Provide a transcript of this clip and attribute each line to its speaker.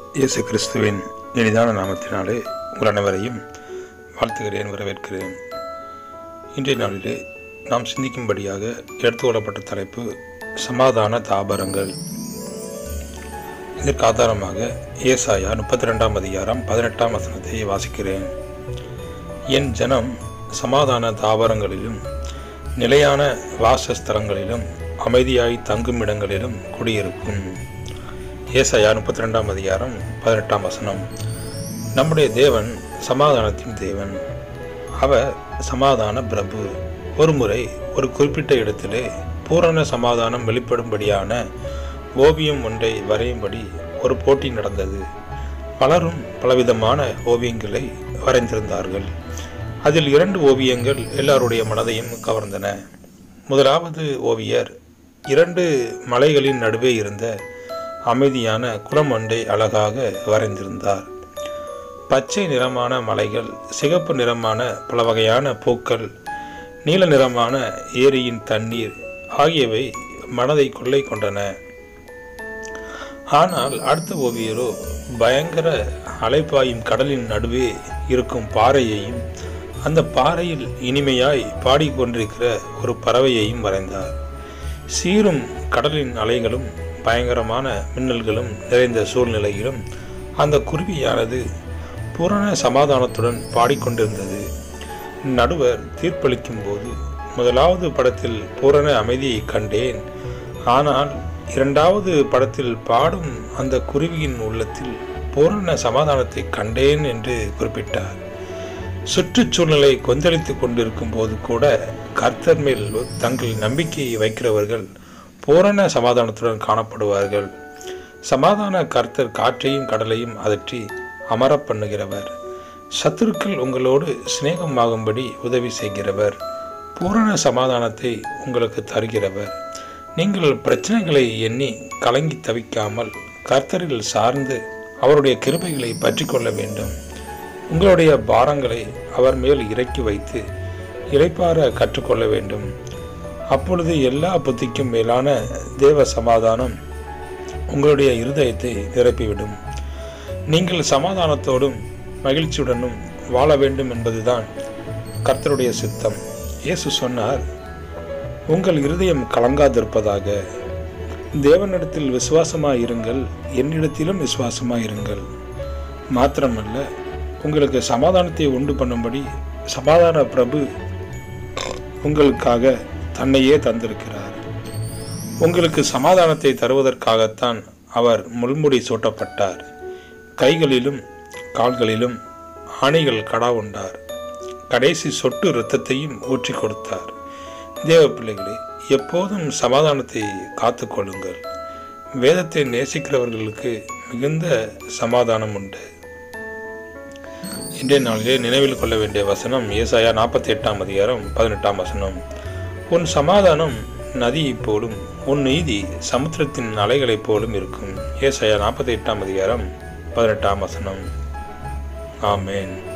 Speaker 1: இயேசு கிறிஸ்துவின் இனிதான நாமத்தினாலே உங்கள் அனைவரையும் வாழ்த்துகிறேன் வரவேற்கிறேன் இன்றைய நாளிலே நாம் சிந்திக்கும்படியாக எடுத்துக்கொள்ளப்பட்ட தலைப்பு சமாதான தாபரங்கள் இதற்கு ஆதாரமாக ஏசாயா முப்பத்தி ரெண்டாம் அதிகாரம் பதினெட்டாம் வசனத்தை வாசிக்கிறேன் என் ஜனம் சமாதான தாவரங்களிலும் நிலையான வாசஸ்தலங்களிலும் அமைதியாய் தங்கும் இடங்களிலும் குடியிருக்கும் ஏசாயா முப்பத்தி ரெண்டாம் அதிகாரம் பதினெட்டாம் வசனம் நம்முடைய தேவன் சமாதானத்தின் தேவன் அவர் சமாதான பிரபு ஒருமுறை ஒரு குறிப்பிட்ட இடத்திலே பூரண சமாதானம் வெளிப்படும்படியான ஓவியம் ஒன்றை வரையும்படி ஒரு போட்டி நடந்தது பலரும் பலவிதமான ஓவியங்களை வரைந்திருந்தார்கள் அதில் இரண்டு ஓவியங்கள் எல்லாருடைய மனதையும் கவர்ந்தன முதலாவது ஓவியர் இரண்டு மலைகளின் நடுவே இருந்த அமைதியான குளம் ஒன்றை அழகாக வரைந்திருந்தார் பச்சை நிறமான மலைகள் சிகப்பு நிறமான பல வகையான பூக்கள் நீல நிறமான ஏரியின் தண்ணீர் ஆகியவை மனதை கொள்ளை கொண்டன ஆனால் அடுத்த ஓவியரோ பயங்கர அலைப்பாயும் கடலின் நடுவே இருக்கும் பாறையையும் அந்த பாறையில் இனிமையாய் பாடிக்கொண்டிருக்கிற ஒரு பறவையையும் வரைந்தார் சீரும் கடலின் அலைகளும் பயங்கரமான மின்னல்களும் நிறைந்த சூழ்நிலையிலும் அந்த குருவியானது பூரண சமாதானத்துடன் பாடிக்கொண்டிருந்தது நடுவர் தீர்ப்பளிக்கும் போது முதலாவது படத்தில் பூரண அமைதியை கண்டேன் ஆனால் இரண்டாவது படத்தில் பாடும் அந்த குருவியின் உள்ளத்தில் பூரண சமாதானத்தை கண்டேன் என்று குறிப்பிட்டார் சுற்றுச்சூழ்நிலை கொந்தளித்துக் கொண்டிருக்கும் போது கூட கர்த்தர் மேல் தங்கள் நம்பிக்கையை வைக்கிறவர்கள் பூரண சமாதானத்துடன் காணப்படுவார்கள் சமாதான கர்த்தர் காற்றையும் கடலையும் அதற்றி அமர பண்ணுகிறவர் சத்துருக்கள் உங்களோடு சிநேகமாகும்படி உதவி செய்கிறவர் பூரண சமாதானத்தை உங்களுக்கு தருகிறவர் நீங்கள் பிரச்சனைகளை எண்ணி கலங்கி தவிக்காமல் கர்த்தரில் சார்ந்து அவருடைய கிருபைகளை பற்றி கொள்ள வேண்டும் உங்களுடைய பாரங்களை அவர் மேல் இறக்கி வைத்து இறைப்பார கற்றுக்கொள்ள வேண்டும் அப்பொழுது எல்லா புத்திக்கும் மேலான தேவ சமாதானம் உங்களுடைய இருதயத்தை நிரப்பிவிடும் நீங்கள் சமாதானத்தோடும் மகிழ்ச்சியுடனும் வாழ வேண்டும் என்பதுதான் கர்த்தருடைய சித்தம் இயேசு சொன்னார் உங்கள் இருதயம் கலங்காதிருப்பதாக தேவனிடத்தில் விசுவாசமாயிருங்கள் என்னிடத்திலும் விசுவாசமாயிருங்கள் மாத்திரமல்ல உங்களுக்கு சமாதானத்தை உண்டு பண்ணும்படி சமாதான பிரபு உங்களுக்காக தன்னையே தந்திருக்கிறார் உங்களுக்கு சமாதானத்தை தருவதற்காகத்தான் அவர் முள்முடி சூட்டப்பட்டார் கைகளிலும் கால்களிலும் ஆணைகள் கடா உண்டார் கடைசி சொட்டு இரத்தத்தையும் ஊற்றி கொடுத்தார் தேவ பிள்ளைகளே எப்போதும் சமாதானத்தை காத்துக்கொள்ளுங்கள் வேதத்தை நேசிக்கிறவர்களுக்கு மிகுந்த சமாதானம் உண்டு இன்றைய நாளிலே நினைவில் கொள்ள வேண்டிய வசனம் ஏசாயா நாற்பத்தி எட்டாம் அதிகாரம் பதினெட்டாம் வசனம் உன் சமாதானம் நதியைப் போலும் உன் நீதி சமுத்திரத்தின் அலைகளைப் போலும் இருக்கும் ஏசாயா நாற்பத்தி எட்டாம் அதிகாரம் பதினெட்டாம் வசனம் ஆமேன்